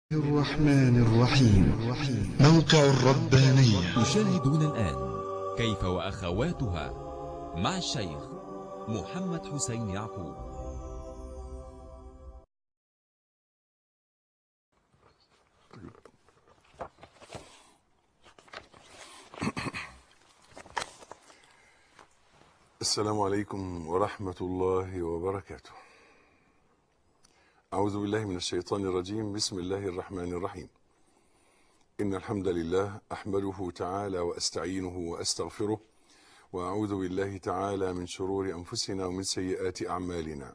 الرحمن الرحيم موقع الربانية تشاهدون الآن كيف وأخواتها مع الشيخ محمد حسين يعقوب السلام عليكم ورحمة الله وبركاته. أعوذ بالله من الشيطان الرجيم، بسم الله الرحمن الرحيم. إن الحمد لله أحمده تعالى وأستعينه وأستغفره وأعوذ بالله تعالى من شرور أنفسنا ومن سيئات أعمالنا.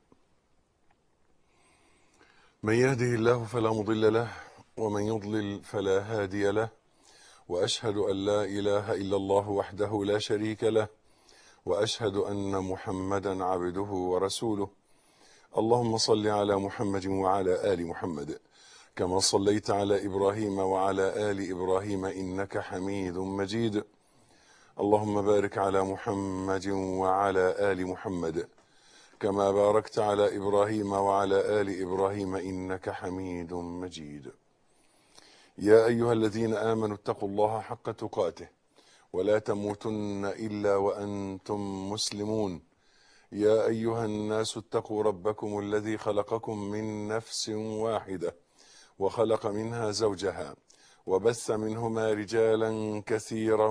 من يهده الله فلا مضل له ومن يضلل فلا هادي له وأشهد أن لا إله إلا الله وحده لا شريك له واشهد ان محمدا عبده ورسوله اللهم صل على محمد وعلى ال محمد كما صليت على ابراهيم وعلى ال ابراهيم انك حميد مجيد اللهم بارك على محمد وعلى ال محمد كما باركت على ابراهيم وعلى ال ابراهيم انك حميد مجيد يا ايها الذين امنوا اتقوا الله حق تقاته ولا تموتن الا وانتم مسلمون يا ايها الناس اتقوا ربكم الذي خلقكم من نفس واحده وخلق منها زوجها وبث منهما رجالا كثيرا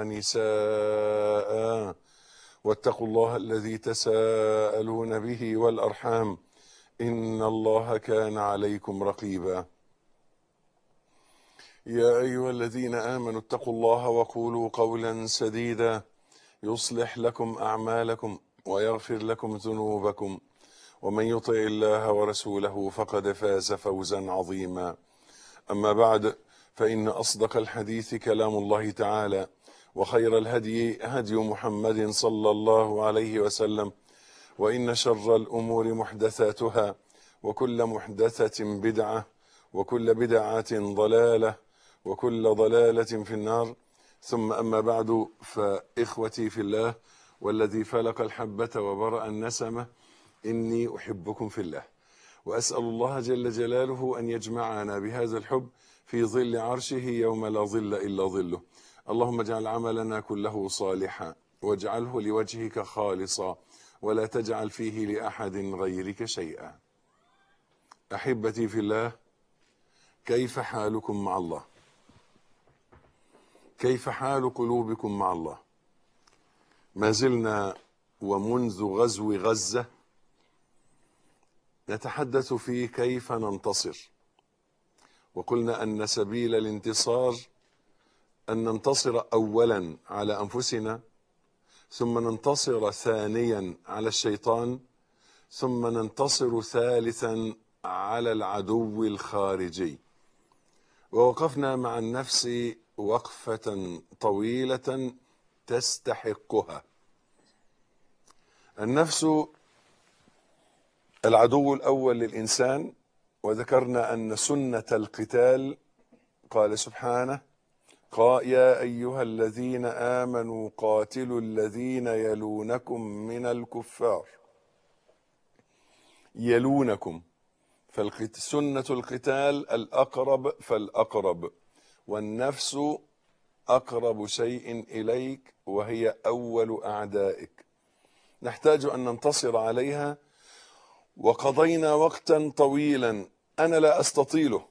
ونساء واتقوا الله الذي تساءلون به والارحام ان الله كان عليكم رقيبا يا أيها الذين آمنوا اتقوا الله وقولوا قولا سديدا يصلح لكم أعمالكم ويغفر لكم ذنوبكم ومن يطع الله ورسوله فقد فاز فوزا عظيما أما بعد فإن أصدق الحديث كلام الله تعالى وخير الهدي هدي محمد صلى الله عليه وسلم وإن شر الأمور محدثاتها وكل محدثة بدعة وكل بدعة ضلالة وكل ضلالة في النار ثم أما بعد فإخوتي في الله والذي فلق الحبة وبرأ النسمة إني أحبكم في الله وأسأل الله جل جلاله أن يجمعنا بهذا الحب في ظل عرشه يوم لا ظل إلا ظله اللهم اجعل عملنا كله صالحا واجعله لوجهك خالصا ولا تجعل فيه لأحد غيرك شيئا أحبتي في الله كيف حالكم مع الله كيف حال قلوبكم مع الله ما زلنا ومنذ غزو غزة نتحدث في كيف ننتصر وقلنا أن سبيل الانتصار أن ننتصر أولا على أنفسنا ثم ننتصر ثانيا على الشيطان ثم ننتصر ثالثا على العدو الخارجي ووقفنا مع النفس وقفة طويلة تستحقها النفس العدو الأول للإنسان وذكرنا أن سنة القتال قال سبحانه قال يا أيها الذين آمنوا قاتلوا الذين يلونكم من الكفار يلونكم فسنة القتال الأقرب فالأقرب والنفس أقرب شيء إليك وهي أول أعدائك نحتاج أن ننتصر عليها وقضينا وقتا طويلا أنا لا أستطيله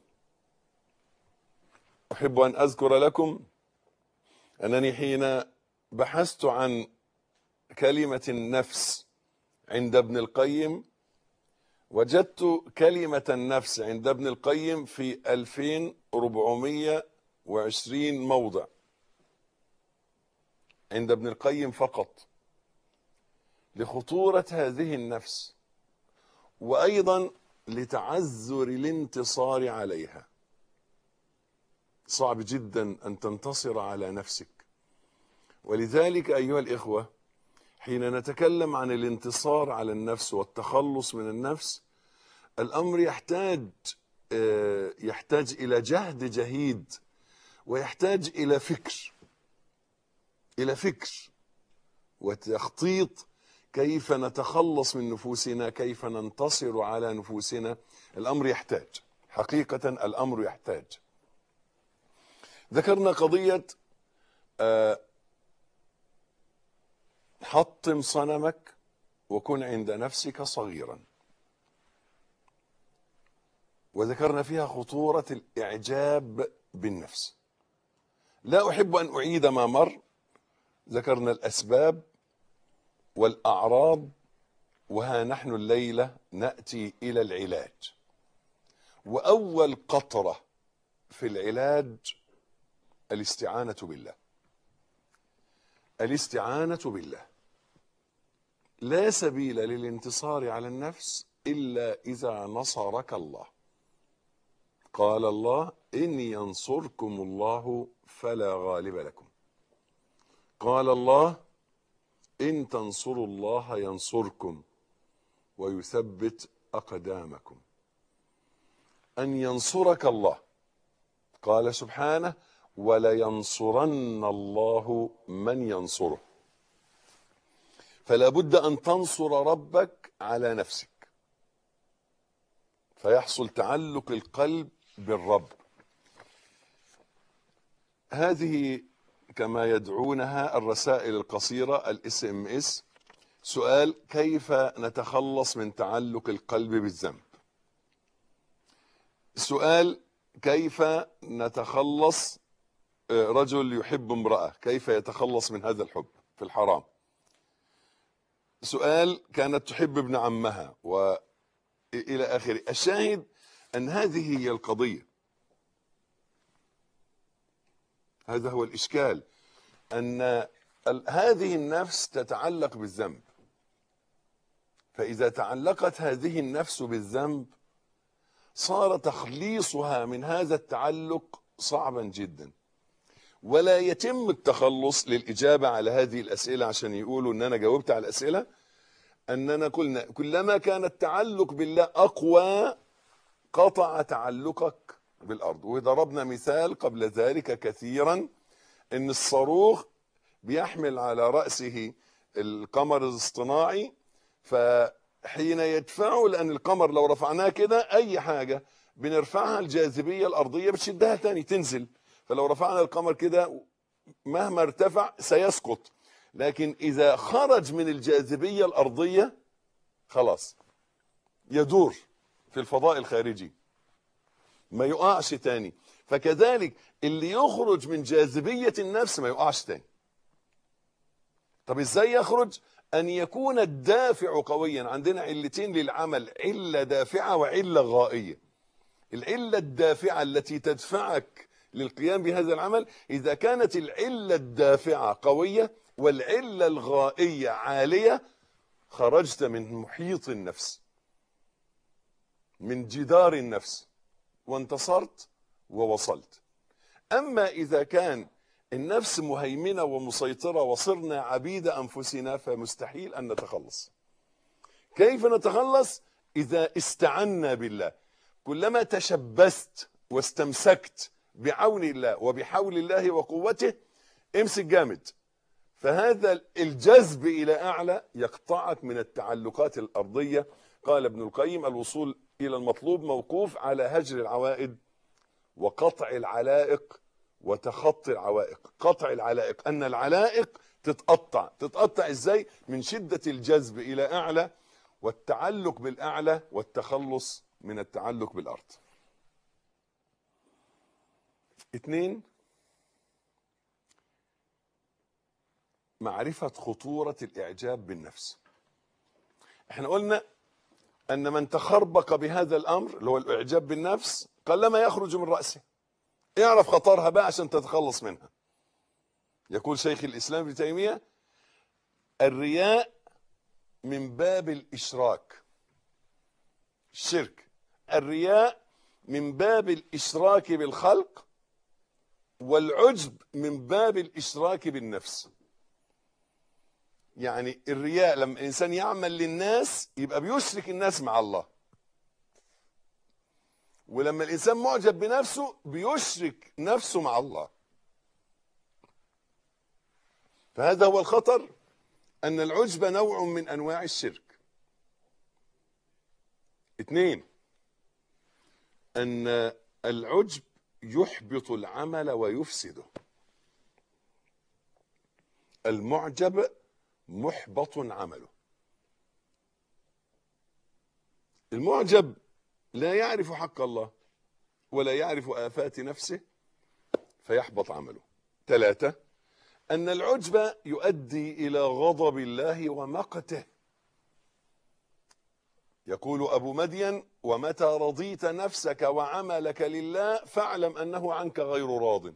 أحب أن أذكر لكم أنني حين بحثت عن كلمة النفس عند ابن القيم وجدت كلمة النفس عند ابن القيم في 2420 موضع عند ابن القيم فقط لخطورة هذه النفس وأيضا لتعذر الانتصار عليها صعب جدا أن تنتصر على نفسك ولذلك أيها الإخوة حين نتكلم عن الانتصار على النفس والتخلص من النفس الامر يحتاج يحتاج الى جهد جهيد ويحتاج الى فكر الى فكر وتخطيط كيف نتخلص من نفوسنا كيف ننتصر على نفوسنا الامر يحتاج حقيقة الأمر يحتاج ذكرنا قضية آه، حطم صنمك وكن عند نفسك صغيرا وذكرنا فيها خطورة الإعجاب بالنفس لا أحب أن أعيد ما مر ذكرنا الأسباب والأعراض وها نحن الليلة نأتي إلى العلاج وأول قطرة في العلاج الاستعانة بالله الاستعانة بالله لا سبيل للانتصار على النفس إلا إذا نصرك الله قال الله إن ينصركم الله فلا غالب لكم قال الله إن تنصروا الله ينصركم ويثبت أقدامكم أن ينصرك الله قال سبحانه ولينصرن الله من ينصره فلا بد أن تنصر ربك على نفسك فيحصل تعلق القلب بالرب هذه كما يدعونها الرسائل القصيرة الاس ام اس سؤال كيف نتخلص من تعلق القلب بالذنب سؤال كيف نتخلص آه، رجل يحب امرأة كيف يتخلص من هذا الحب في الحرام سؤال كانت تحب ابن عمها وإلى آخره الشاهد أن هذه هي القضية هذا هو الإشكال أن ال- هذه النفس تتعلق بالذنب فإذا تعلقت هذه النفس بالذنب صار تخليصها من هذا التعلق صعبا جدا ولا يتم التخلص للإجابة على هذه الأسئلة عشان يقولوا أن أنا جاوبت على الأسئلة أننا قلنا كلما كان التعلق بالله أقوى قطع تعلقك بالأرض وضربنا مثال قبل ذلك كثيرا أن الصاروخ بيحمل على رأسه القمر الاصطناعي فحين يدفعه لأن القمر لو رفعناه كده أي حاجة بنرفعها الجاذبية الأرضية بتشدها تاني تنزل فلو رفعنا القمر كده مهما ارتفع سيسقط لكن إذا خرج من الجاذبية الأرضية خلاص يدور في الفضاء الخارجي ما يقعش تاني فكذلك اللي يخرج من جاذبية النفس ما يقعش تاني طب ازاي يخرج ان يكون الدافع قويا عندنا علتين للعمل علة دافعة وعلة غائية العلة الدافعة التي تدفعك للقيام بهذا العمل اذا كانت العلة الدافعة قوية والعلة الغائية عالية خرجت من محيط النفس من جدار النفس وانتصرت ووصلت اما اذا كان النفس مهيمنه ومسيطره وصرنا عبيد انفسنا فمستحيل ان نتخلص كيف نتخلص اذا استعنا بالله كلما تشبثت واستمسكت بعون الله وبحول الله وقوته امسك جامد فهذا الجذب الى اعلى يقطعك من التعلقات الارضيه قال ابن القيم الوصول الى المطلوب موقوف على هجر العوائد وقطع العلائق وتخطي العوائق قطع العلائق ان العلائق تتقطع تتقطع ازاي من شدة الجذب الى اعلى والتعلق بالاعلى والتخلص من التعلق بالارض اتنين معرفة خطورة الاعجاب بالنفس احنا قلنا ان من تخربق بهذا الامر اللي هو الاعجاب بالنفس قلما يخرج من راسه اعرف خطرها بقى عشان تتخلص منها يقول شيخ الاسلام ابن تيميه الرياء من باب الاشراك الشرك الرياء من باب الاشراك بالخلق والعجب من باب الاشراك بالنفس يعني الرياء لما الانسان يعمل للناس يبقى بيشرك الناس مع الله ولما الانسان معجب بنفسه بيشرك نفسه مع الله فهذا هو الخطر ان العجب نوع من انواع الشرك اثنين أن العجب يحبط العمل ويفسده المعجب محبط عمله المعجب لا يعرف حق الله ولا يعرف آفات نفسه فيحبط عمله ثلاثة أن العجب يؤدي إلى غضب الله ومقته يقول أبو مدين ومتى رضيت نفسك وعملك لله فاعلم أنه عنك غير راض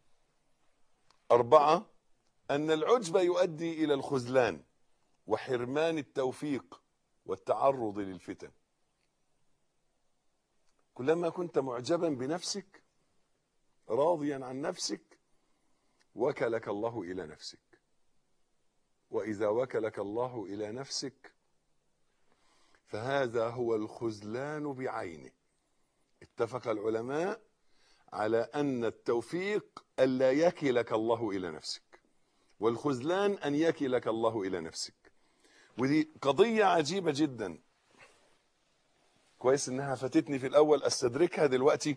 أربعة أن العجب يؤدي إلى الخذلان وحرمان التوفيق والتعرض للفتن كلما كنت معجبا بنفسك راضيا عن نفسك وكلك الله إلى نفسك وإذا وكلك الله إلى نفسك فهذا هو الخذلان بعينه اتفق العلماء على أن التوفيق ألا يكلك الله إلى نفسك والخذلان أن يكلك الله إلى نفسك ودي قضية عجيبة جدا كويس انها فاتتني في الاول استدركها دلوقتي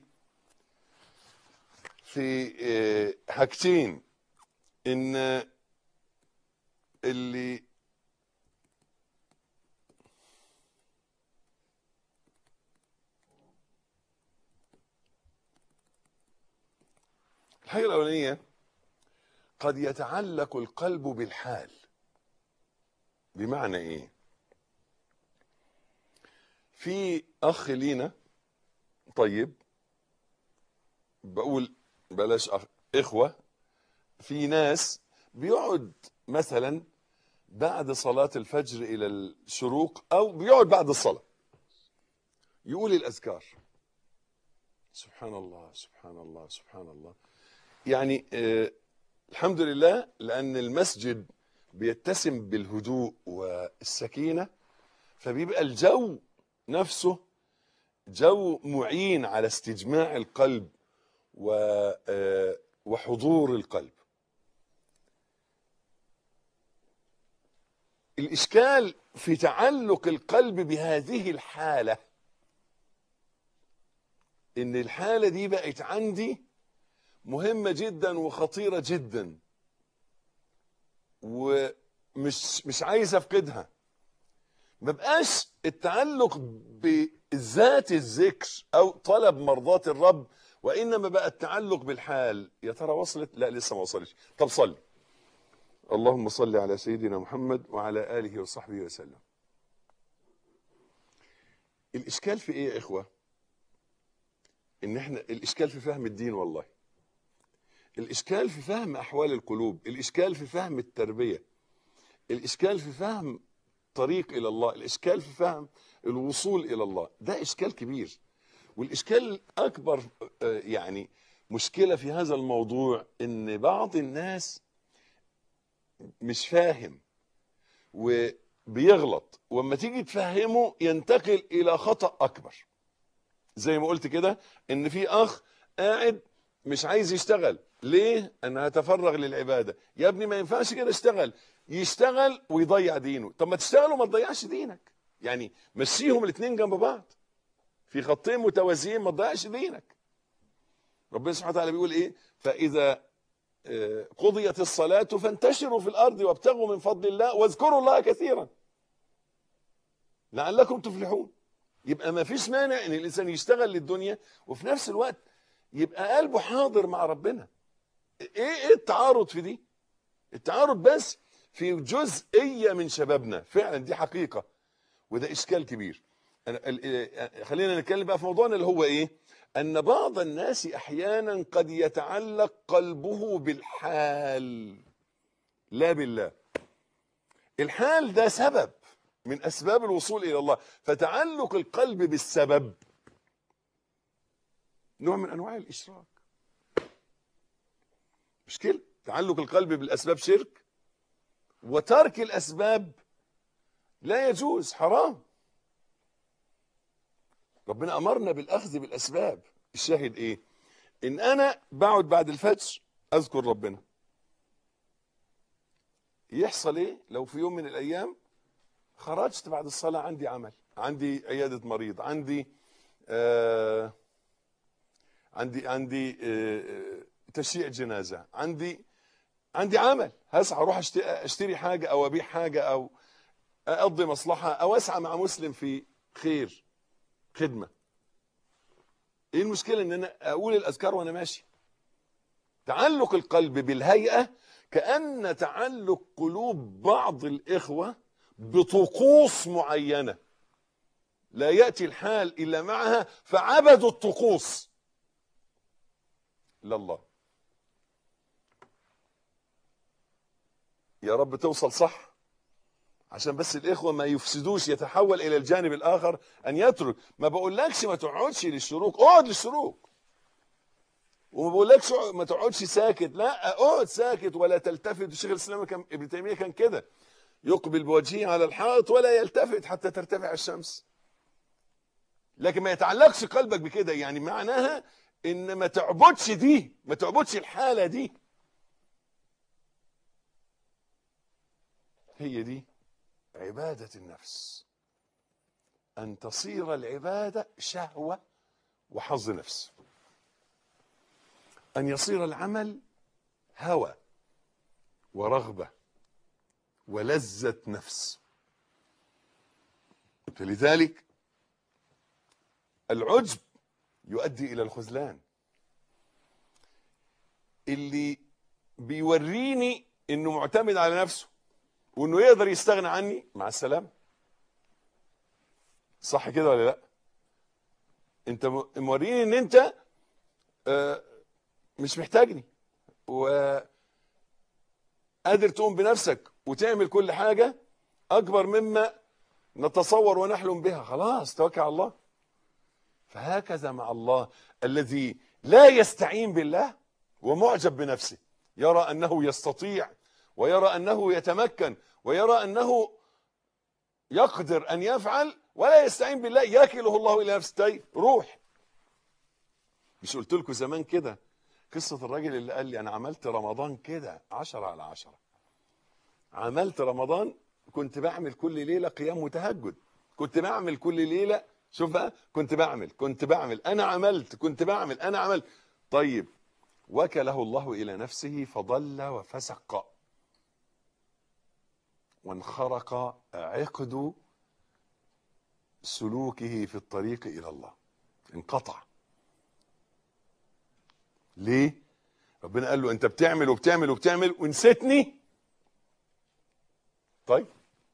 في آه، حاجتين ان اللي الحاجة الأولانية قد يتعلق القلب بالحال بمعنى إيه؟ في أخ لينا طيب بقول بلاش أخ إخوة في ناس بيقعد مثلا بعد صلاة الفجر إلى الشروق أو بيقعد بعد الصلاة يقول الأذكار سبحان الله سبحان الله سبحان الله يعني آه الحمد لله لأن المسجد بيتسم بالهدوء والسكينة فبيبقى الجو نفسه جو معين على استجماع القلب و آه، وحضور القلب الإشكال في تعلق القلب بهذه الحالة إن الحالة دي بقت عندي مهمة جدا وخطيرة جدا ومش مش عايز أفقدها ما بقاش التعلق بذات الذكر أو طلب مرضات الرب وإنما بقى التعلق بالحال يا ترى وصلت لا لسه ما وصلتش طب صلي اللهم صل على سيدنا محمد وعلى آله وصحبه وسلم الإشكال في إيه يا إخوة إن إحنا الإشكال في فهم الدين والله الإشكال في فهم أحوال القلوب الإشكال في فهم التربية الإشكال في فهم طريق إلى الله الإشكال في فهم الوصول إلى الله ده إشكال كبير والإشكال الأكبر آه، يعني مشكلة في هذا الموضوع إن بعض الناس مش فاهم وبيغلط واما تيجي تفهمه ينتقل الى خطأ اكبر زي ما قلت كده ان في اخ قاعد مش عايز يشتغل ليه انا هتفرغ للعبادة يا ابني ما ينفعش كده اشتغل يشتغل ويضيع دينه طب ما تشتغل وما تضيعش دينك يعني مشيهم الاثنين جنب بعض في خطين متوازيين ما تضيعش دينك ربنا سبحانه وتعالى بيقول ايه فاذا آه، قضيت الصلاة فانتشروا في الأرض وابتغوا من فضل الله واذكروا الله كثيرا لعلكم تفلحون يبقى ما فيش مانع ان الانسان يشتغل للدنيا وفي نفس الوقت يبقى قلبه حاضر مع ربنا ايه ايه التعارض في دي التعارض بس في جزئية من شبابنا فعلا دي حقيقة وده اشكال كبير أنا- ال- ال- خلينا نتكلم بقى في موضوعنا اللي هو ايه ان بعض الناس احيانا قد يتعلق قلبه بالحال لا بالله الحال ده سبب من اسباب الوصول الى الله فتعلق القلب بالسبب نوع من انواع الاشراك مشكلة تعلق القلب بالاسباب شرك وترك الاسباب لا يجوز حرام ربنا امرنا بالاخذ بالاسباب الشاهد ايه ان انا بقعد بعد الفجر اذكر ربنا يحصل ايه لو في يوم من الايام خرجت بعد الصلاه عندي عمل عندي عياده مريض عندي آه عندي عندي آه، آه، تشييع جنازه عندي عندي عمل هسعى اروح أشت- اشتري حاجه او ابيع حاجه او اقضي مصلحه او اسعى مع مسلم في خير خدمه ايه المشكله ان انا اقول الاذكار وانا ماشي تعلق القلب بالهيئه كان تعلق قلوب بعض الاخوه بطقوس معينه لا ياتي الحال الا معها فعبدوا الطقوس لا الله يا رب توصل صح عشان بس الاخوه ما يفسدوش يتحول الى الجانب الاخر ان يترك ما بقولكش ما تقعدش للشروق اقعد للشروق وما بقولكش اقعد- ما تقعدش ساكت لا اقعد ساكت ولا تلتفت الشيخ الاسلام كان ابن تيميه كان كده يقبل بوجهه على الحائط ولا يلتفت حتى ترتفع الشمس لكن ما يتعلقش قلبك بكده يعني معناها ان ما تعبدش دي ما تعبدش الحاله دي هي دي عباده النفس ان تصير العباده شهوه وحظ نفس ان يصير العمل هوى ورغبه ولذه نفس فلذلك العجب يؤدي الى الخذلان اللي بيوريني انه معتمد على نفسه وانه يقدر يستغنى عني مع السلامه صح كده ولا لا انت م- موريني ان انت آه، مش محتاجني وقادر تقوم بنفسك وتعمل كل حاجه اكبر مما نتصور ونحلم بها خلاص توكل على الله فهكذا مع الله الذي لا يستعين بالله ومعجب بنفسه يرى انه يستطيع ويرى انه يتمكن ويرى انه يقدر ان يفعل ولا يستعين بالله يكله الله الى نفسه طيب روح مش قلت لكم زمان كده قصة الراجل اللي قال لي أنا عملت رمضان كده عشرة على عشرة عملت رمضان كنت بعمل كل ليلة قيام وتهجد كنت بعمل كل ليلة شوف بقى كنت بعمل كنت بعمل أنا عملت كنت بعمل أنا عملت طيب وكله الله إلى نفسه فضل وفسق وانخرق عقد سلوكه في الطريق إلى الله انقطع ليه ربنا قال له انت بتعمل وبتعمل وبتعمل ونسيتني طيب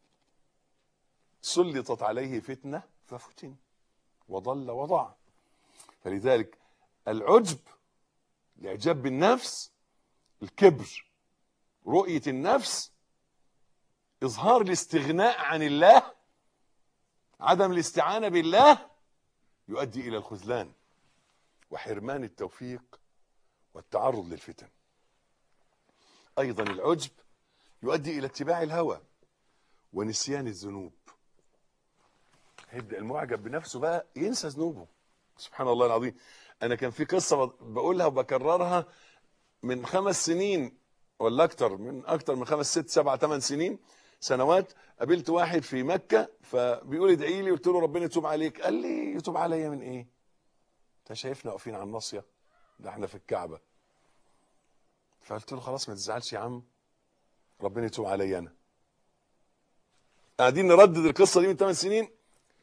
سلطت عليه فتنه ففتن وضل وضاع فلذلك العجب الاعجاب بالنفس الكبر رؤيه النفس اظهار الاستغناء عن الله عدم الاستعانه بالله يؤدي الى الخذلان وحرمان التوفيق والتعرض للفتن ايضا العجب يؤدي الى اتباع الهوى ونسيان الذنوب هيبدا المعجب بنفسه بقى ينسى ذنوبه سبحان الله العظيم انا كان في قصه بقولها وبكررها من خمس سنين ولا اكتر من اكتر من خمس ست سبع ثمان سنين سنوات قابلت واحد في مكه فبيقول ادعي لي قلت له ربنا يتوب عليك قال لي يتوب عليا من ايه انت شايفنا واقفين على الناصيه ده احنا في الكعبه فقلت له خلاص ما تزعلش يا عم ربنا يتوب عليا انا قاعدين نردد القصه دي من 8 سنين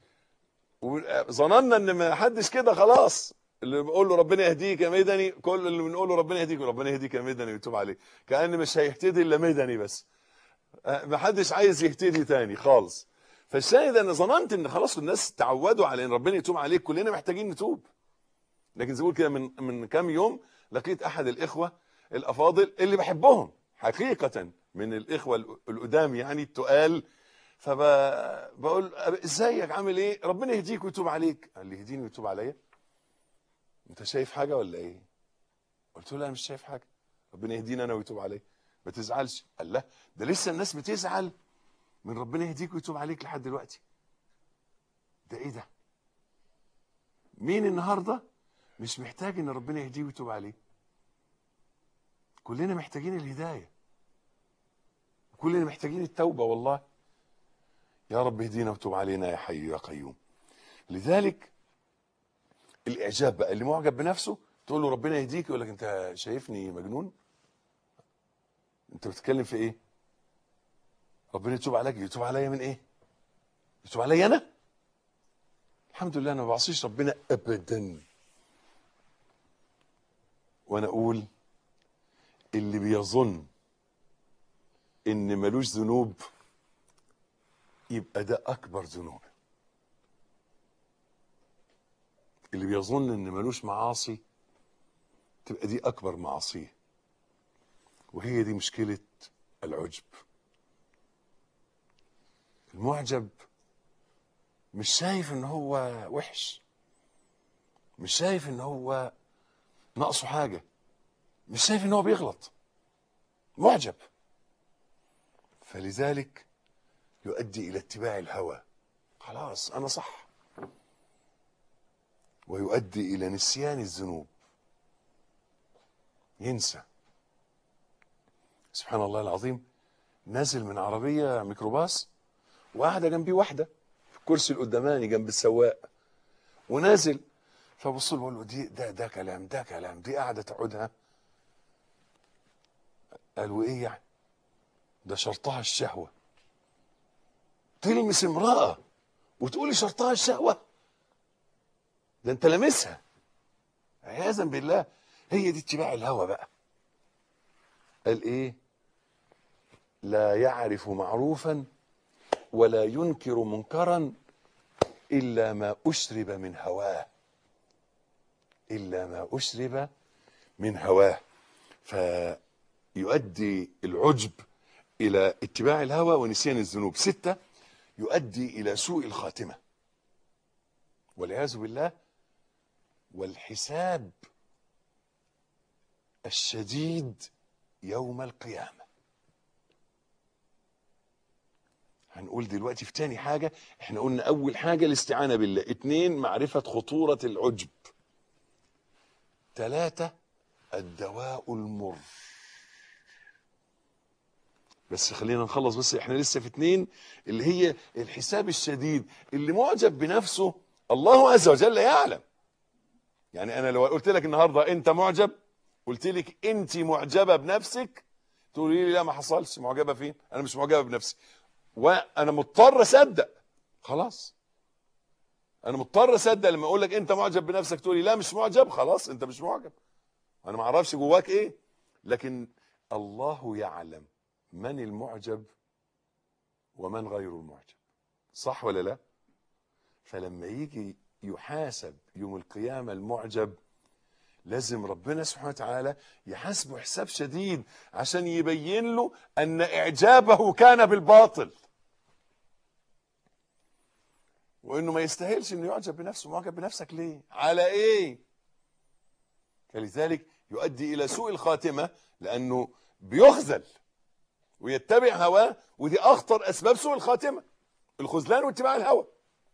وظننا ان ما حدش كده خلاص اللي بيقول له ربنا يهديك يا مدني كل اللي بنقول له ربنا يهديك ربنا يهديك يا مدني ويتوب عليك كان مش هيهتدي الا مدني بس آه، ما حدش عايز يهتدي تاني خالص فالشاهد انا ظننت ان خلاص الناس تعودوا على ان ربنا يتوب عليك كلنا محتاجين نتوب لكن زي ما بقول كده من من كام يوم لقيت احد الاخوه الافاضل اللي بحبهم حقيقه من الاخوه القدام يعني التقال فبقول ازيك عامل ايه ربنا يهديك ويتوب عليك قال لي يهديني ويتوب عليا انت شايف حاجه ولا ايه قلت له لا أنا مش شايف حاجه ربنا يهدينا انا ويتوب عليا ما تزعلش قال لا ده لسه الناس بتزعل من ربنا يهديك ويتوب عليك لحد دلوقتي ده ايه ده مين النهارده مش محتاج ان ربنا يهديه ويتوب عليه كلنا محتاجين الهدايه كلنا محتاجين التوبه والله يا رب اهدينا وتوب علينا يا حي يا قيوم لذلك الاعجاب بقى اللي معجب بنفسه تقول له ربنا يهديك يقول لك انت شايفني مجنون انت بتتكلم في ايه ربنا يتوب عليك يتوب عليا من ايه يتوب عليا انا الحمد لله انا ما بعصيش ربنا ابدا وانا اقول اللي بيظن ان ملوش ذنوب يبقى ده اكبر ذنوب اللي بيظن ان ملوش معاصي تبقى دي اكبر معاصيه وهي دي مشكله العجب المعجب مش شايف ان هو وحش مش شايف ان هو ناقصه حاجه مش شايف ان هو بيغلط معجب فلذلك يؤدي الى اتباع الهوى خلاص انا صح ويؤدي الى نسيان الذنوب ينسى سبحان الله العظيم نازل من عربيه ميكروباص وقاعده جنبي واحده في الكرسي القداماني جنب السواق ونازل فبص له بقول له دي ده ده كلام ده كلام دي قاعده تقعدها قال وايه يعني ده شرطها الشهوه تلمس امراه وتقولي شرطها الشهوه ده انت لامسها عياذا بالله هي دي اتباع الهوى بقى قال ايه لا يعرف معروفا ولا ينكر منكرا الا ما اشرب من هواه الا ما اشرب من هواه فيؤدي العجب الى اتباع الهوى ونسيان الذنوب سته يؤدي الى سوء الخاتمه والعياذ بالله والحساب الشديد يوم القيامه هنقول دلوقتي في تاني حاجة احنا قلنا أول حاجة الاستعانة بالله اتنين معرفة خطورة العجب تلاتة الدواء المر بس خلينا نخلص بس احنا لسه في اتنين اللي هي الحساب الشديد اللي معجب بنفسه الله عز وجل يعلم يعني انا لو قلت لك النهارده انت معجب قلت لك انت معجبه بنفسك تقولي لي لا ما حصلش معجبه فين انا مش معجبه بنفسي وانا مضطر اصدق خلاص انا مضطر اصدق لما اقول لك انت معجب بنفسك تقولي لا مش معجب خلاص انت مش معجب انا ما اعرفش جواك ايه لكن الله يعلم من المعجب ومن غير المعجب صح ولا لا فلما يجي يحاسب يوم القيامه المعجب لازم ربنا سبحانه وتعالى يحاسبه حساب شديد عشان يبين له ان اعجابه كان بالباطل وانه ما يستاهلش انه يعجب بنفسه معجب بنفسك ليه على ايه فلذلك يؤدي الى سوء الخاتمه لانه بيخذل ويتبع هواه ودي اخطر اسباب سوء الخاتمه الخذلان واتباع الهوى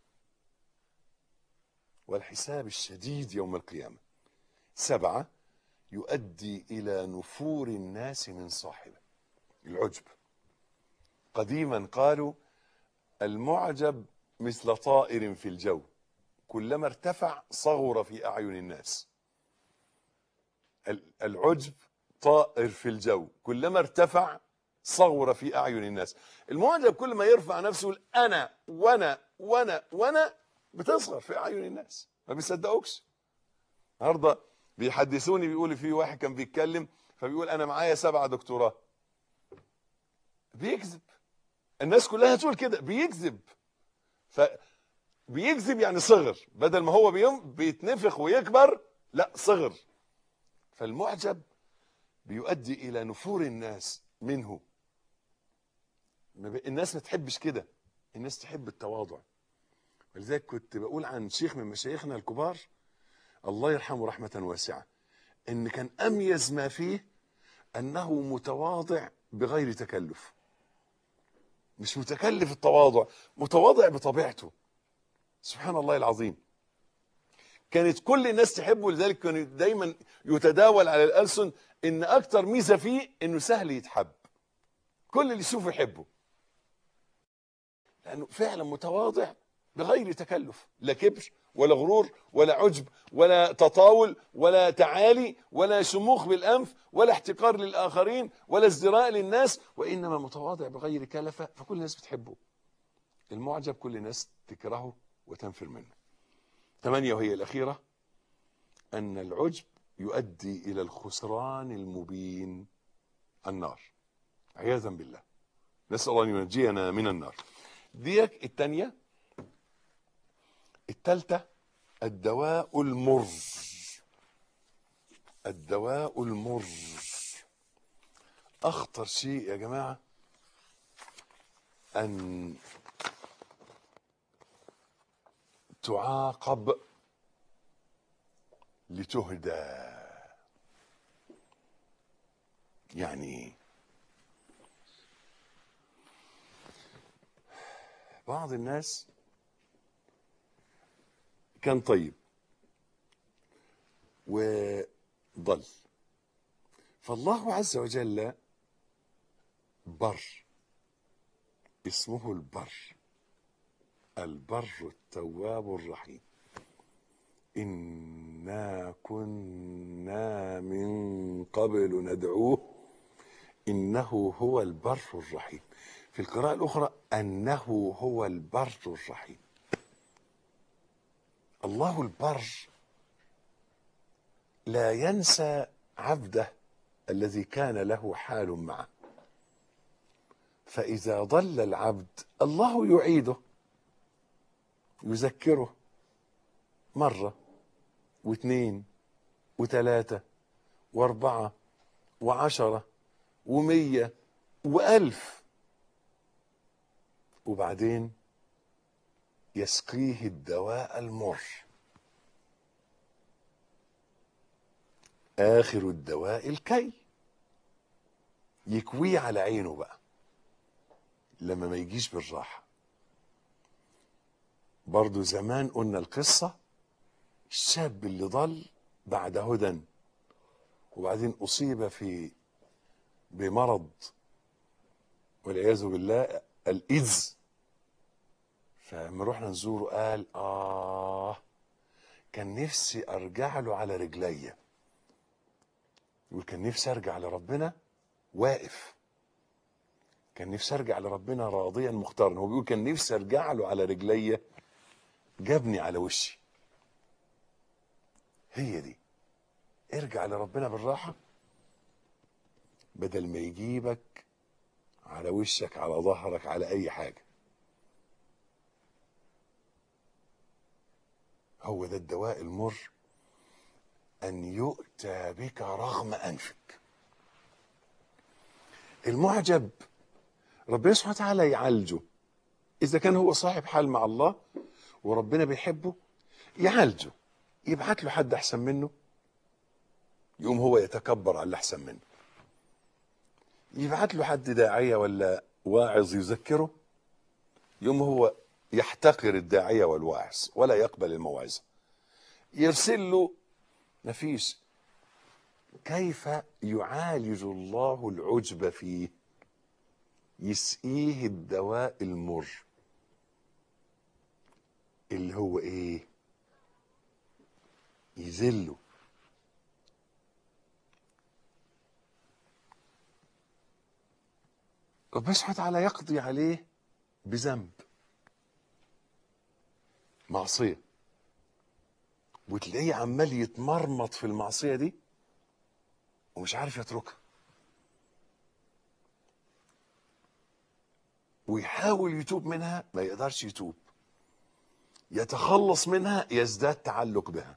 والحساب الشديد يوم القيامه سبعه يؤدي الى نفور الناس من صاحبه العجب قديما قالوا المعجب مثل طائر في الجو كلما ارتفع صغر في اعين الناس ال- العجب طائر في الجو كلما ارتفع صغر في اعين الناس المعجب كل ما يرفع نفسه يقول انا وانا وانا وانا بتصغر في اعين الناس ما بيصدقوكش النهارده بيحدثوني بيقولوا في واحد كان بيتكلم فبيقول انا معايا سبعه دكتوراه بيكذب الناس كلها تقول كده بيكذب ف بيكذب يعني صغر بدل ما هو بيوم بيتنفخ ويكبر لا صغر فالمعجب بيؤدي الى نفور الناس منه ما ب- الناس ما تحبش كده الناس تحب التواضع ولذلك كنت بقول عن شيخ من مشايخنا الكبار الله يرحمه رحمة واسعة ان كان اميز ما فيه انه متواضع بغير تكلف مش متكلف التواضع متواضع بطبيعته سبحان الله العظيم كانت كل الناس تحبه لذلك كان دايما يتداول على الألسن ان اكتر ميزة فيه انه سهل يتحب كل اللي يشوفه يحبه لانه فعلا متواضع بغير تكلف لا كبر ولا غرور ولا عجب ولا تطاول ولا تعالي ولا شموخ بالأنف ولا احتقار للآخرين ولا ازدراء للناس وإنما متواضع بغير كلفة فكل الناس بتحبه المعجب كل الناس تكرهه وتنفر منه ثمانية وهي الأخيرة أن العجب يؤدي إلى الخسران المبين النار عياذا بالله نسأل الله أن ينجينا من النار ديك الثانية الثالثة الدواء المر الدواء المر أخطر شيء يا جماعة أن تعاقب لتهدى يعني ايه بعض الناس كان طيب وضل فالله عز وجل بر اسمه البر البر التواب الرحيم إنا كنا من قبل ندعوه إنه هو البر الرحيم في القراءة الأخرى أنه هو البر الرحيم الله البر لا ينسى عبده الذي كان له حال معه فإذا ضل العبد الله يعيده يذكره مرة واثنين وثلاثة واربعة وعشرة ومية وألف وبعدين يسقيه الدواء المر آخر الدواء الكي يكويه على عينه بقى لما ما يجيش بالراحة برضو زمان قلنا القصة الشاب اللي ضل بعد هدى وبعدين أصيب في بمرض والعياذ بالله الإيدز فلما رحنا نزوره قال آه كان نفسي أرجع له على رجليا يقول كان نفسي أرجع لربنا واقف كان نفسي أرجع لربنا راضيا مختارا هو بيقول كان نفسي أرجع له على رجليا جابني على وشي هي دي ارجع لربنا بالراحة بدل ما يجيبك على وشك على ظهرك على أي حاجة هو ده الدواء المر أن يؤتى بك رغم أنفك المعجب ربنا سبحانه وتعالى يعالجه إذا كان هو صاحب حال مع الله وربنا بيحبه يعالجه يبعت له حد أحسن منه يقوم هو يتكبر على اللي أحسن منه يبعت له حد داعية ولا واعظ يذكره يوم هو يحتقر الداعية والواعظ ولا يقبل الموعظة يرسل له مفيش كيف يعالج الله العجب فيه يسقيه الدواء المر اللي هو ايه يذله ربنا سبحانه وتعالى يقضي عليه بذنب معصية وتلاقيه عمال يتمرمط في المعصية دي ومش عارف يتركها ويحاول يتوب منها ما يقدرش يتوب يتخلص منها يزداد تعلق بها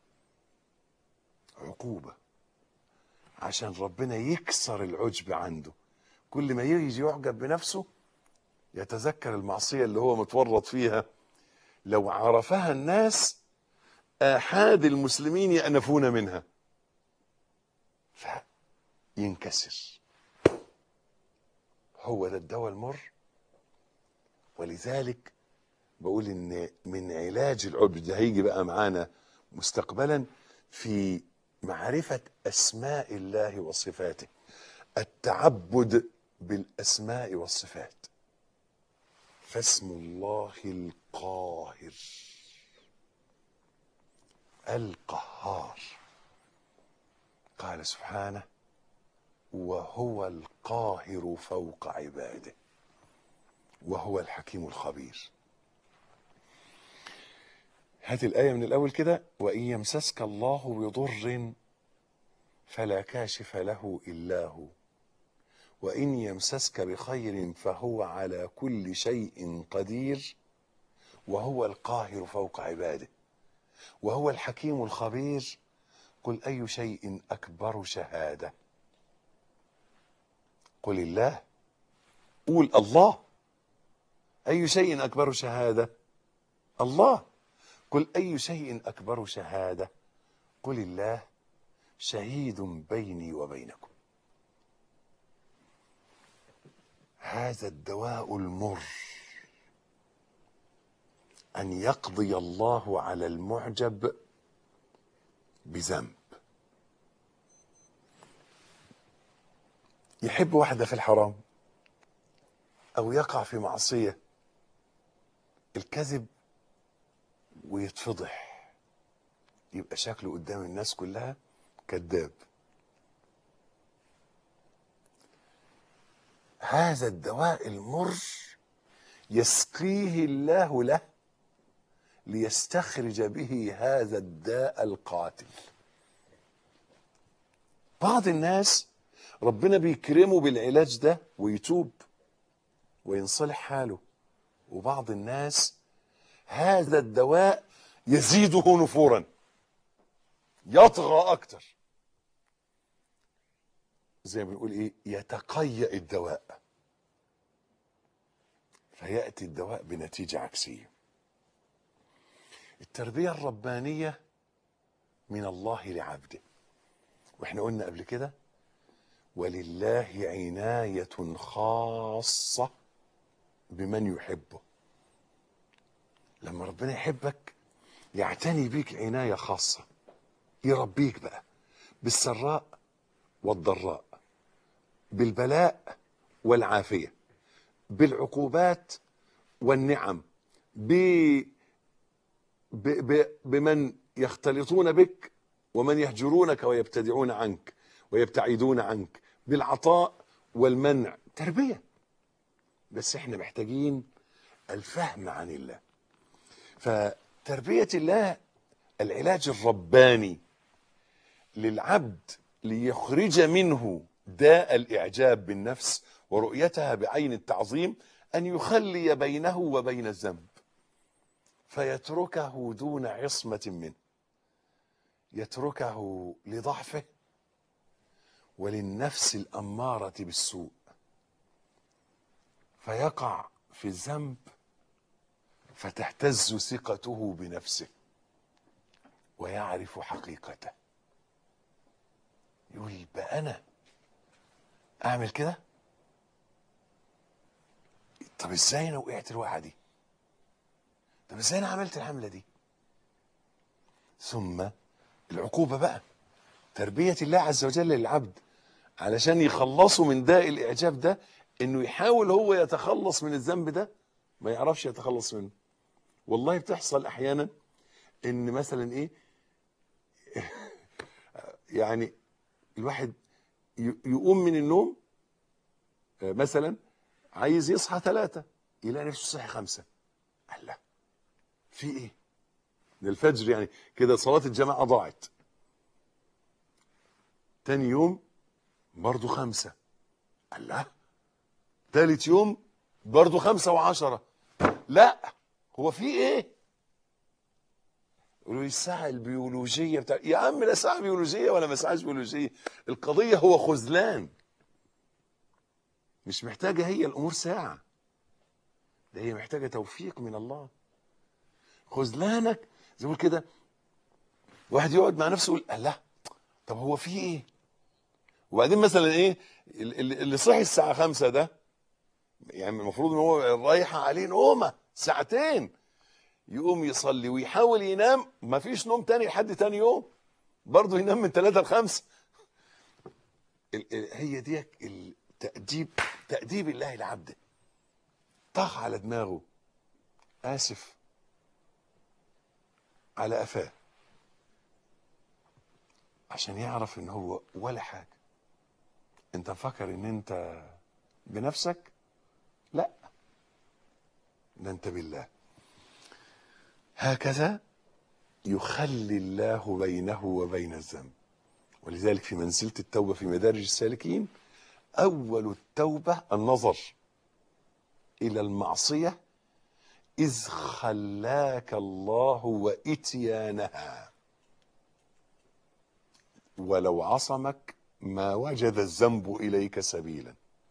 عقوبة عشان ربنا يكسر العجب عنده كل ما يجي يعجب بنفسه يتذكر المعصية اللي هو متورط فيها لو عرفها الناس آحاد المسلمين يأنفون منها فينكسر هو ده الدواء المر ولذلك بقول ان من علاج العجب ده هيجي بقى معانا مستقبلا في معرفة أسماء الله وصفاته التعبد بالأسماء والصفات فاسم الله القاهر القهار قال سبحانه وهو القاهر فوق عباده وهو الحكيم الخبير هات الآية من الأول كده وإن يمسسك الله بضر فلا كاشف له إلا هو وإن يمسسك بخير فهو على كل شيء قدير وهو القاهر فوق عباده وهو الحكيم الخبير قل أي شيء أكبر شهادة قل الله قول الله أي شيء أكبر شهادة الله قل أي شيء أكبر شهادة قل الله شهيد بيني وبينكم هذا الدواء المر أن يقضي الله على المعجب بذنب يحب واحدة في الحرام أو يقع في معصية الكذب ويتفضح يبقى شكله قدام الناس كلها كذاب هذا الدواء المر يسقيه الله له ليستخرج به هذا الداء القاتل بعض الناس ربنا بيكرمه بالعلاج ده ويتوب وينصلح حاله وبعض الناس هذا الدواء يزيده نفورا يطغى اكتر زي ما بنقول ايه يتقيأ الدواء فيأتي الدواء بنتيجة عكسية التربية الربانية من الله لعبده واحنا قلنا قبل كده ولله عناية خاصة بمن يحبه لما ربنا يحبك يعتني بيك عناية خاصة يربيك بقى بالسراء والضراء بالبلاء والعافية بالعقوبات والنعم ب... ب... ب... بمن يختلطون بك ومن يهجرونك ويبتدعون عنك ويبتعدون عنك بالعطاء والمنع تربية بس احنا محتاجين الفهم عن الله فتربية الله العلاج الرباني للعبد ليخرج منه داء الإعجاب بالنفس ورؤيتها بعين التعظيم أن يخلي بينه وبين الذنب فيتركه دون عصمة منه يتركه لضعفه وللنفس الأمارة بالسوء فيقع في الذنب فتهتز ثقته بنفسه ويعرف حقيقته يقول بقى انا اعمل كده طب ازاي انا وقعت الوقعه دي طب ازاي انا عملت الحمله دي ثم العقوبه بقى تربيه الله عز وجل للعبد علشان يخلصوا من داء الاعجاب ده انه يحاول هو يتخلص من الذنب ده ما يعرفش يتخلص منه والله بتحصل احيانا ان مثلا ايه يعني الواحد ي- يقوم من النوم آه، مثلا عايز يصحى ثلاثة يلاقي نفسه صحي خمسة قال لا في ايه ده الفجر يعني كده صلاة الجماعة ضاعت تاني يوم برضو خمسة قال لا تالت يوم برضو خمسة وعشرة لا هو في ايه يقولوا لي الساعة البيولوجية بتاع يا عم لا ساعة بيولوجية ولا ما ساعة بيولوجية القضية هو خذلان مش محتاجة هي الأمور ساعة ده هي محتاجة توفيق من الله خذلانك زي ما بقول كده واحد يقعد مع نفسه يقول الله طب هو في ايه وبعدين مثلا ايه ال- ال- اللي صحي الساعة خمسة ده يعني المفروض ان هو رايحة عليه نومة ساعتين يقوم يصلي ويحاول ينام ما فيش نوم تاني لحد تاني يوم برضه ينام من ثلاثة لخمسة ال- ال- هي دي التأديب تأديب الله لعبده طغ على دماغه اسف على قفاه عشان يعرف ان هو ولا حاجه انت مفكر ان انت بنفسك لا ده انت بالله هكذا يخلي الله بينه وبين الذنب ولذلك في منزلة التوبة في مدارج السالكين أول التوبة النظر إلى المعصية إذ خلاك الله وإتيانها ولو عصمك ما وجد الذنب إليك سبيلا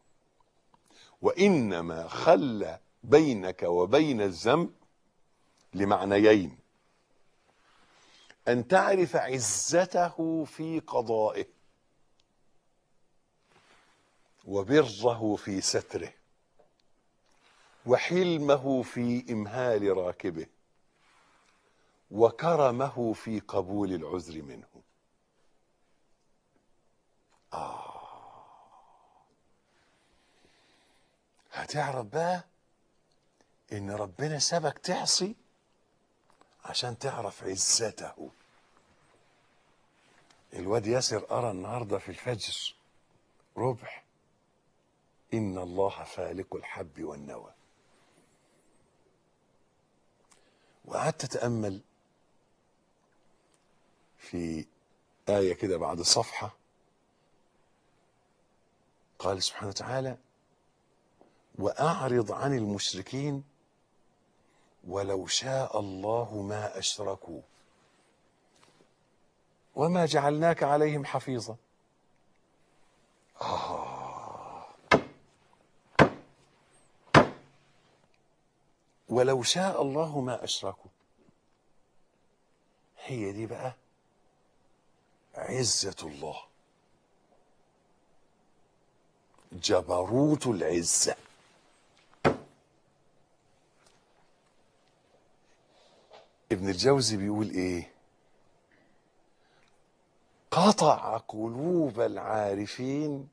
وإنما خلى بينك وبين الذنب لمعنيين أن تعرف عزته في قضائه وبره في ستره وحلمه في إمهال راكبه وكرمه في قبول العذر منه آه هتعرف بقى إن ربنا سابك تعصي عشان تعرف عزته الواد ياسر قرا النهارده في الفجر ربع ان الله فالق الحب والنوى وقعدت اتامل في ايه كده بعد صفحه قال سبحانه وتعالى واعرض عن المشركين ولو شاء الله ما اشركوا وما جعلناك عليهم حفيظا آه. ولو شاء الله ما اشركوا هي دي بقى عزة الله جبروت العزه ابن الجوزي بيقول ايه قطع قلوب العارفين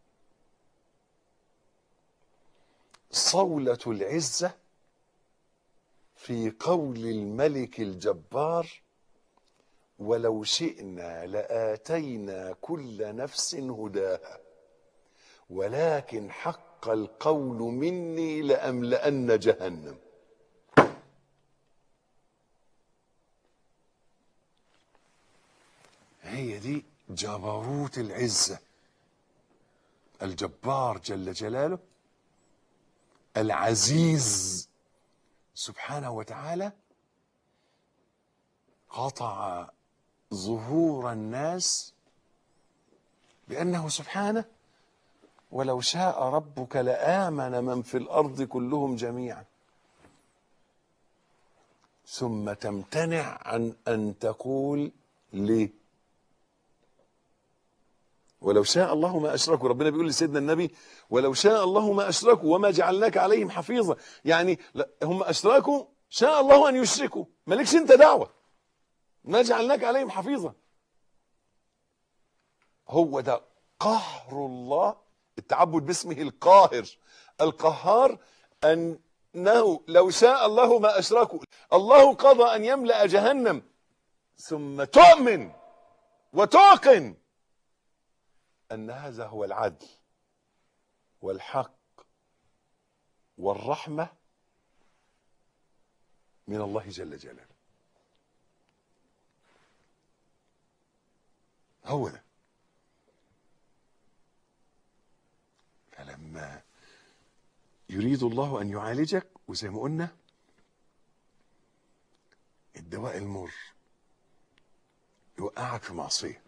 صولة العزة في قول الملك الجبار ولو شئنا لآتينا كل نفس هداها ولكن حق القول مني لأملأن جهنم هي دي جبروت العزة الجبار جل جلاله العزيز سبحانه وتعالى قطع ظهور الناس بأنه سبحانه ولو شاء ربك لآمن من في الأرض كلهم جميعا ثم تمتنع عن أن تقول ليه ولو شاء الله ما اشركوا ربنا بيقول لسيدنا النبي ولو شاء الله ما اشركوا وما جعلناك عليهم حفيظا يعني لا هم اشركوا شاء الله ان يشركوا مالكش انت دعوه ما جعلناك عليهم حفيظا هو ده قهر الله التعبد باسمه القاهر القهار انه لو شاء الله ما اشركوا الله قضى ان يملا جهنم ثم تؤمن وتوقن ان هذا هو العدل والحق والرحمه من الله جل جلاله هو ده فلما يريد الله ان يعالجك وزي ما قلنا الدواء المر يوقعك في معصيه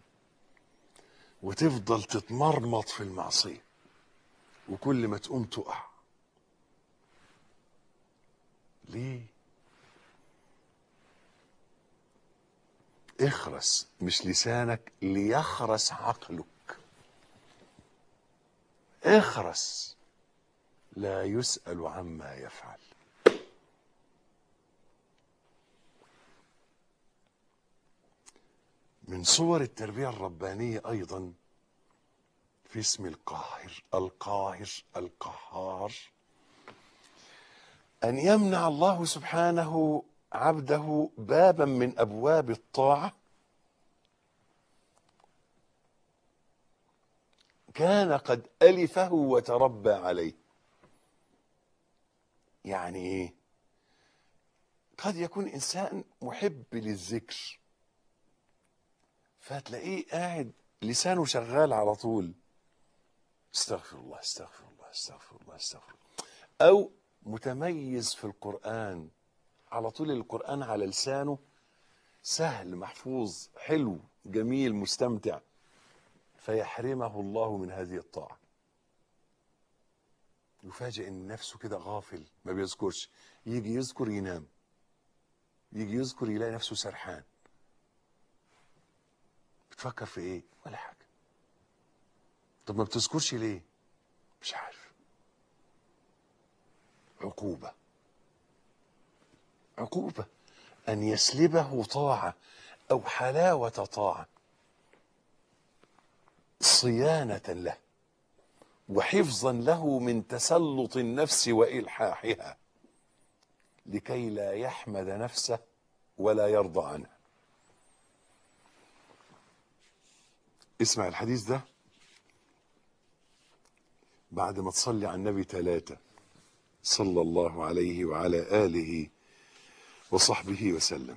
وتفضل تتمرمط في المعصيه وكل ما تقوم تقع ليه اخرس مش لسانك ليخرس عقلك اخرس لا يسأل عما يفعل من صور التربية الربانية أيضا في اسم القاهر القاهر القهار أن يمنع الله سبحانه عبده بابا من أبواب الطاعة كان قد ألفه وتربى عليه يعني إيه قد يكون إنسان محب للذكر فتلاقيه قاعد لسانه شغال على طول استغفر الله استغفر الله استغفر الله استغفر الله أو متميز في القرآن على طول القرآن على لسانه سهل محفوظ حلو جميل مستمتع فيحرمه الله من هذه الطاعة يفاجئ ان نفسه كده غافل ما بيذكرش يجي يذكر ينام يجي يذكر يلاقي نفسه سرحان بتفكر في ايه ولا حاجة طب ما بتذكرش ليه مش عارف عقوبة عقوبة أن يسلبه طاعة أو حلاوة طاعة صيانة له وحفظا له من تسلط النفس وإلحاحها لكي لا يحمد نفسه ولا يرضى عنها اسمع الحديث ده بعد ما تصلي على النبي ثلاثة صلى الله عليه وعلى آله وصحبه وسلم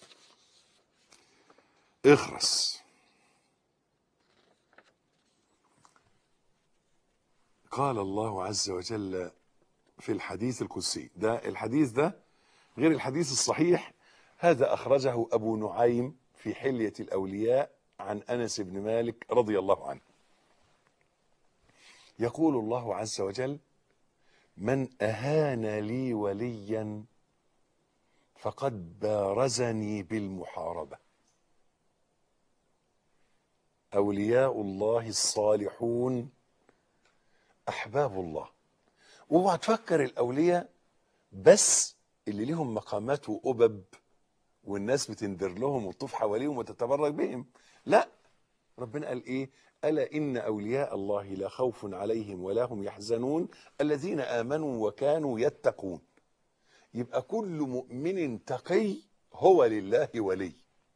اخرس قال الله عز وجل في الحديث القدسي ده الحديث ده غير الحديث الصحيح هذا أخرجه أبو نعيم في حلية الأولياء عن أنس بن مالك رضي الله عنه يقول الله عز وجل من أهان لي وليا فقد بارزني بالمحاربة أولياء الله الصالحون أحباب الله واوعى تفكر الأولياء بس اللي لهم مقامات وأبب والناس بتندر لهم وتطوف حواليهم وتتبرك بهم لا ربنا قال إيه ألا إن أولياء الله لا خوف عليهم ولا هم يحزنون الذين آمنوا وكانوا يتقون يبقى كل مؤمن تقي هو لله ولي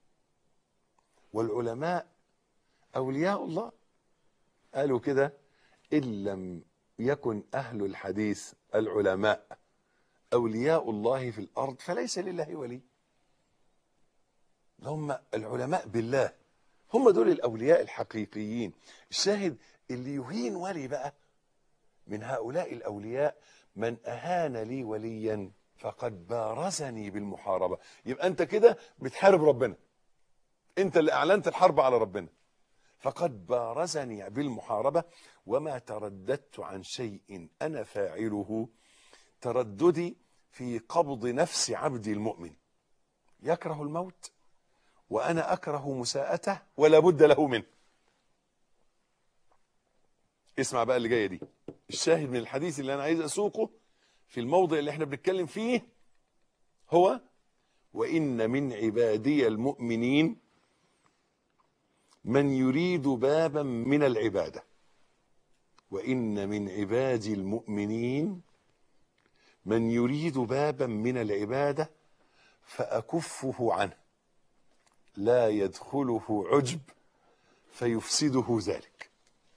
والعلماء أولياء الله قالوا كده إن لم يكن أهل الحديث العلماء أولياء الله في الأرض فليس لله ولي هم العلماء بالله هم دول الأولياء الحقيقيين الشاهد اللي يهين ولي بقى من هؤلاء الأولياء من أهان لي وليا فقد بارزني بالمحاربة يبقى أنت كده بتحارب ربنا أنت اللي أعلنت الحرب على ربنا فقد بارزني بالمحاربة وما ترددت عن شيء أنا فاعله ترددي في قبض نفس عبدي المؤمن يكره الموت وأنا أكره مساءته ولا بد له منه اسمع بقى اللي جاية دي الشاهد من الحديث اللي أنا عايز أسوقه في الموضع اللي احنا بنتكلم فيه هو وإن من عبادي المؤمنين من يريد بابا من العبادة وإن من عبادي المؤمنين من يريد بابا من العبادة فأكفه عنه لا يدخله عجب فيفسده ذلك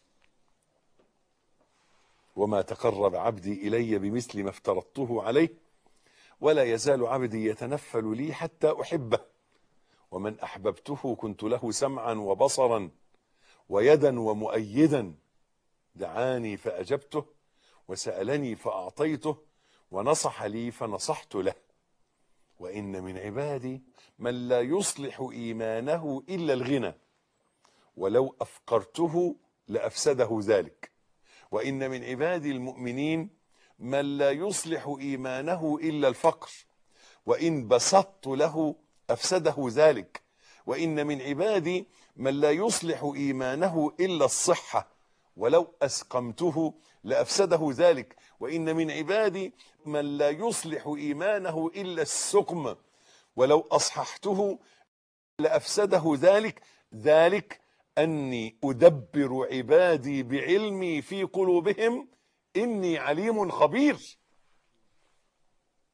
وما تقرب عبدي إلي بمثل ما افترضته عليه ولا يزال عبدي يتنفل لي حتى أحبه ومن أحببته كنت له سمعا وبصرا ويدا ومؤيدا دعاني فأجبته وسألني فأعطيته ونصح لي فنصحت له وإن من عبادي من لا يصلح إيمانه إلا الغنى ولو أفقرته لأفسده ذلك وإن من عبادي المؤمنين من لا يصلح إيمانه إلا الفقر وإن بسطت له أفسده ذلك وإن من عبادي من لا يصلح إيمانه إلا الصحة ولو أسقمته لأفسده ذلك وإن من عبادي من لا يصلح إيمانه إلا السقم ولو أصححته لأفسده ذلك ذلك أني أدبر عبادي بعلمي في قلوبهم إني عليم خبير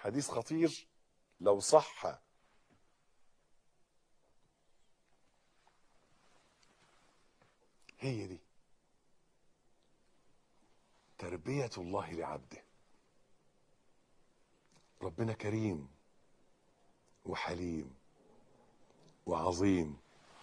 حديث خطير لو صح هي دي تربية الله لعبده ربنا كريم وحليم وعظيم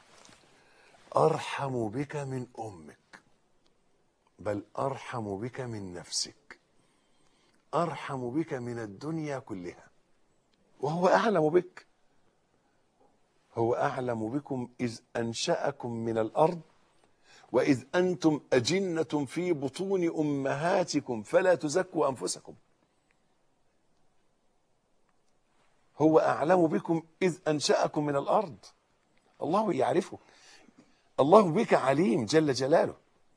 أرحم بك من أمك بل أرحم بك من نفسك أرحم بك من الدنيا كلها وهو أعلم بك هو أعلم بكم إذ أنشأكم من الأرض وإذ أنتم أجنة في بطون أمهاتكم فلا تزكوا أنفسكم هو أعلم بكم إذ أنشأكم من الأرض الله يعرفه الله بك عليم جل جلاله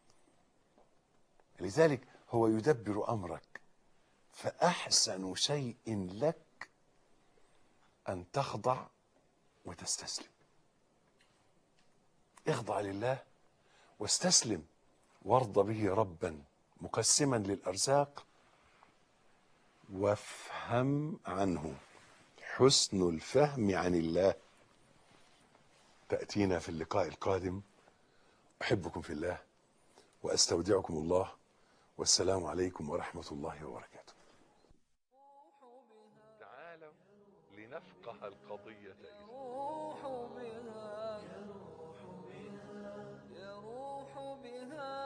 لذلك هو يدبر أمرك فأحسن شيء لك أن تخضع وتستسلم اخضع لله واستسلم وارض به ربا مقسما للأرزاق وافهم عنه حسن الفهم عن الله تأتينا في اللقاء القادم أحبكم في الله وأستودعكم الله والسلام عليكم ورحمة الله وبركاته تعالوا لنفقه القضية يروح بها يروح بها